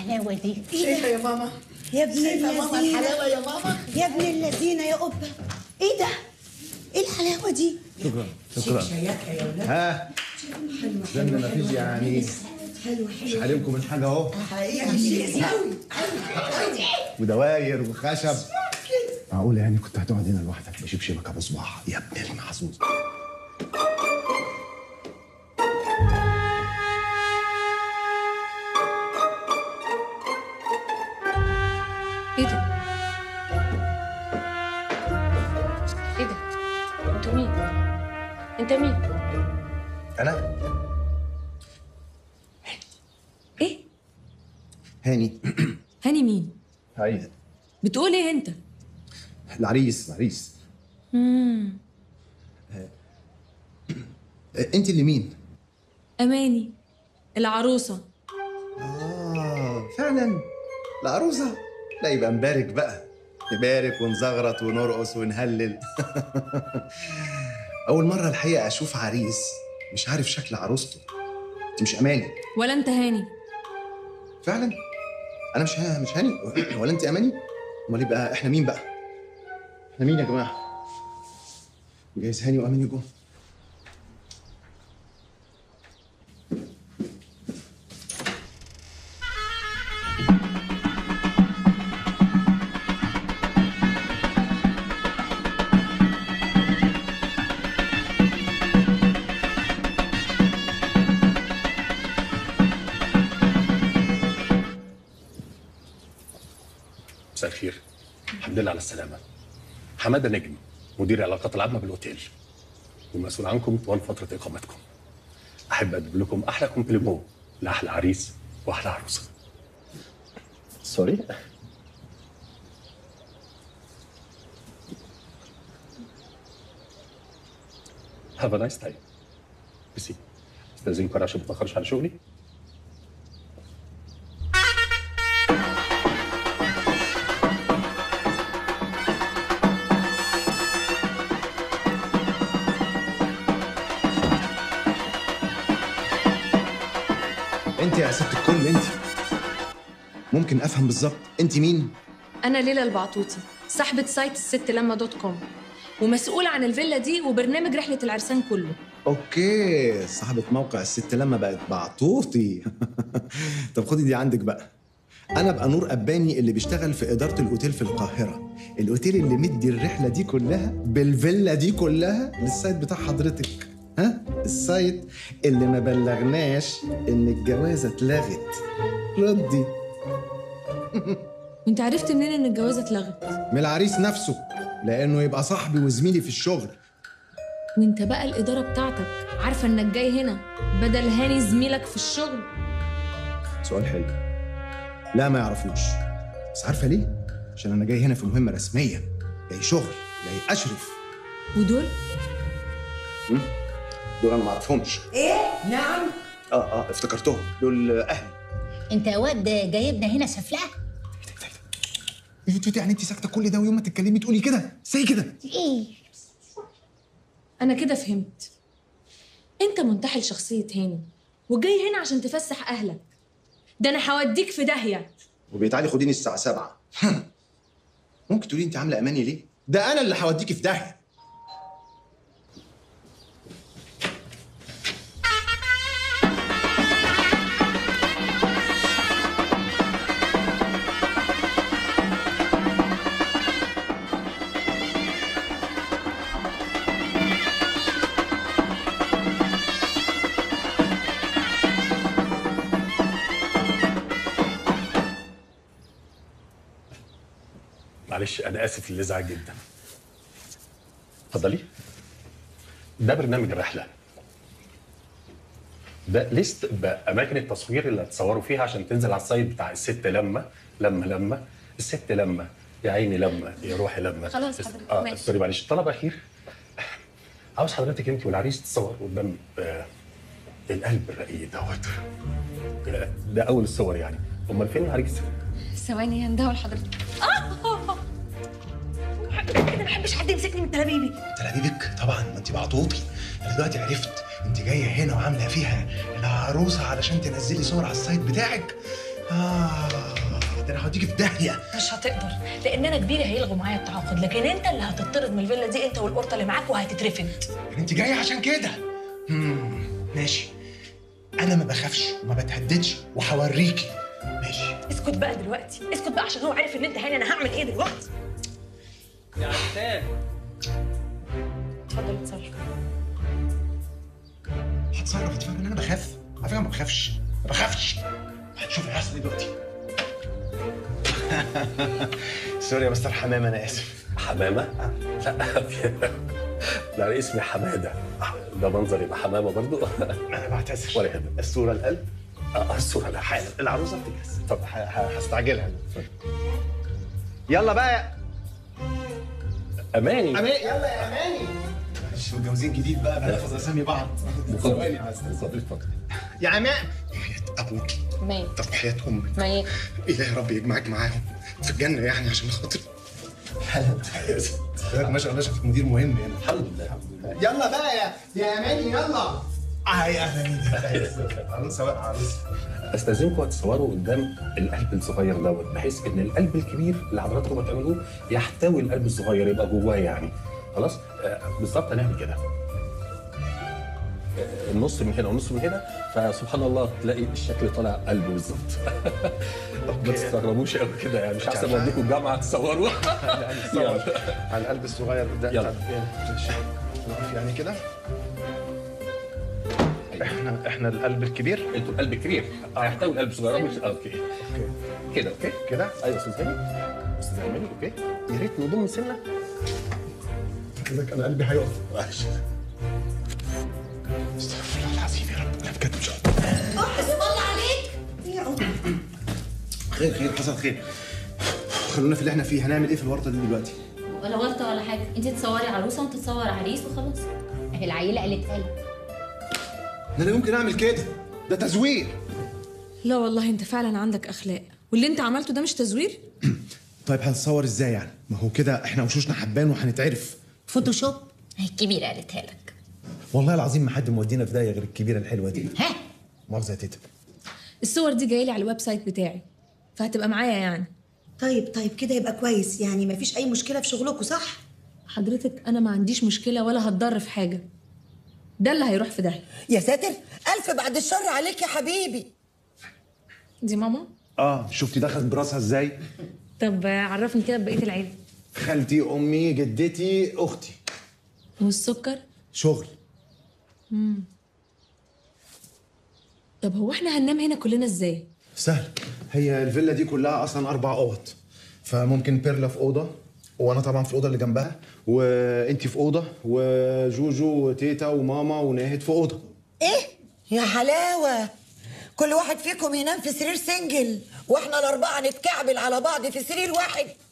الحلاوه دي شايفه يا ماما يا ابن شايفه ماما اللذينه الحلاوه يا ماما يا ابن اللذينه يا قبه ايه ده ايه الحلاوه دي شكرا شكرا شياكه يا ولاد ها زلنا ما فيش يعني مش حارمكم من حاجه اهو حقيقه شيك قوي ودواير وخشب معقول يعني كنت هتقعد هنا لوحدك بشبشبك ابو صباع يا ابن المحظوظ ايه ده؟ ايه ده؟ انتوا مين؟ انت مين؟ انا ايه؟ هاني هاني مين؟ هاي بتقول ايه انت؟ العريس العريس امم انت اللي مين اماني العروسه اه فعلا العروسه لا يبقى نبارك بقى نبارك ونزغرط ونرقص ونهلل اول مره الحقيقه اشوف عريس مش عارف شكل عروسته انت مش اماني ولا انت هاني فعلا انا مش ها مش هاني ولا انت اماني امال يبقى احنا مين بقى احنا مين يا جماعه جايز هاني واماني جم مساء الخير الحمد لله على السلامة حمادة نجم مدير العلاقات العامة بالأوتيل والمسؤول عنكم طوال فترة إقامتكم أحب أقدم لكم أحلى كومبليمون لأحلى عريس وأحلى عروسة سوري هاف ا نايس تايم بسي استاذنكم عشان ما اتاخرش على شغلي انت يا ست الكل انت ممكن افهم بالظبط انت مين انا ليلى البعطوطي صاحبه سايت الست لما دوت كوم ومسؤوله عن الفيلا دي وبرنامج رحله العرسان كله اوكي صاحبة موقع الست لما بقت بعطوطي طب خدي دي عندك بقى انا بقى نور اباني اللي بيشتغل في اداره الاوتيل في القاهره الاوتيل اللي مدي الرحله دي كلها بالفيلا دي كلها للسايت بتاع حضرتك ها السايت اللي ما بلغناش ان الجوازه اتلغت ردي وانت عرفت منين ان الجوازه اتلغت من العريس نفسه لانه يبقى صاحبي وزميلي في الشغل وانت بقى الاداره بتاعتك عارفه انك جاي هنا بدل هاني زميلك في الشغل سؤال حلو لا ما يعرفوش بس عارفه ليه عشان انا جاي هنا في مهمه رسميه جاي شغل جاي اشرف ودول دول انا ما اعرفهمش ايه نعم اه اه افتكرتهم دول اهلي انت يا واد جايبنا هنا سفلقه ايه ده يعني انت ساكته كل ده ويوم ما تتكلمي تقولي كده زي كده ايه انا كده فهمت انت منتحل شخصيه هاني وجاي هنا عشان تفسح اهلك ده انا هوديك في داهيه وبيتعالي خديني الساعه 7 ممكن تقولي انت عامله اماني ليه ده انا اللي هوديكي في داهيه معلش انا اسف للازعاج جدا اتفضلي ده برنامج الرحله ده ليست باماكن التصوير اللي هتصوروا فيها عشان تنزل على السايت بتاع الست لما لما لما الست لما يا عيني لما يا روحي لما خلاص بس- حضرتك، اه ماشي. سوري معلش طلب اخير عاوز حضرتك انت والعريس تصوروا قدام آه القلب الرقيق دوت آه، ده اول الصور يعني امال فين العريس؟ ثواني هندهول حضرتك انا ما بحبش حد يمسكني من تلابيبي تلابيبك طبعا ما انت بعطوطي انا دلوقتي عرفت انت جايه هنا وعامله فيها العروسه علشان تنزلي صور على السايت بتاعك اه ده انا هوديكي في داهيه مش هتقدر لان انا كبيري هيلغوا معايا التعاقد لكن انت اللي هتطرد من الفيلا دي انت والقرطه اللي معاك وهتترفد يعني انت جايه عشان كده مم، ماشي انا ما بخافش وما بتهددش وهوريكي ماشي اسكت بقى دلوقتي اسكت بقى عشان هو عارف ان انت هاني انا هعمل ايه دلوقتي يا عتاب اتفضل اتصرف هتصرف انت فاهم ان انا بخاف على فكره ما بخافش ما بخافش هتشوف هيحصل ايه دلوقتي سوري يا مستر حمام انا اسف حمامه؟ لا لا انا اسمي حماده ده منظر يبقى حمامه برضو انا بعتذر ولا يهمك الصوره القلب اه الصوره لا حالا العروسه بتجهز طب ه- ه- هستعجلها أنا. يلا بقى اماني أمان يلا يا اماني مش متجوزين جديد بقى بنحفظ اسامي بعض ثواني يا عزيزي. اتفضل اتفضل يا امان حياة ابوك مي طب حياة امك مي إله يا رب يجمعك معاهم في الجنة يعني عشان خاطر ما شاء الله شفت مدير مهم هنا الحمد لله يلا بقى يا يا اماني يلا هاي اهلا عروسه بقى عروسه استاذنكم تصوروا قدام القلب الصغير دوت بحيث ان القلب الكبير اللي حضراتكم بتعملوه يحتوي القلب الصغير يبقى جواه يعني خلاص آه، بالظبط هنعمل كده آه، النص من هنا والنص من هنا فسبحان الله تلاقي الشكل طالع قلب بالظبط ما تستغربوش قوي كده يعني مش احسن ما اوديكم الجامعه تصوروا يلا. على القلب الصغير ده يلا. ماشي. نقف يعني كده احنا احنا القلب الكبير انتوا القلب كبير هيحتوي القلب الصغير مش اوكي كده اوكي كده ايوه استاذ هاني استاذ هاني اوكي يا ريت نضم سنه كده انا قلبي هيقف معلش استغفر الله العظيم يا رب لا بجد مش هقدر اسم الله عليك يا عمر خير خير حصل خير خلونا في اللي احنا فيه هنعمل ايه في الورطه دي دلوقتي ولا ورطه ولا حاجه انت تصوري عروسه وانت تصور عريس وخلاص اهي العيله قالتها لك انا لا يمكن اعمل كده ده تزوير لا والله انت فعلا عندك اخلاق واللي انت عملته ده مش تزوير طيب هنصور ازاي يعني ما هو كده احنا وشوشنا حبان وهنتعرف فوتوشوب هي الكبيره قالتها لك والله العظيم ما حد مودينا في داهيه غير الكبيره الحلوه دي ها مؤاخذه يا تيتا الصور دي جايه لي على الويب سايت بتاعي فهتبقى معايا يعني طيب طيب كده يبقى كويس يعني مفيش اي مشكله في شغلكم صح حضرتك انا ما عنديش مشكله ولا هتضر في حاجه ده اللي هيروح في داهيه يا ساتر الف بعد الشر عليك يا حبيبي دي ماما اه شفتي دخلت براسها ازاي طب عرفني كده بقيه العيله خالتي امي جدتي اختي والسكر شغل طب هو احنا هننام هنا كلنا ازاي سهل هي الفيلا دي كلها اصلا اربع اوض فممكن بيرلا في اوضه وانا طبعا في الاوضه اللي جنبها وانتي في اوضه وجوجو وتيتا وماما وناهد في اوضه ايه يا حلاوه كل واحد فيكم ينام في سرير سنجل واحنا الاربعه نتكعبل على بعض في سرير واحد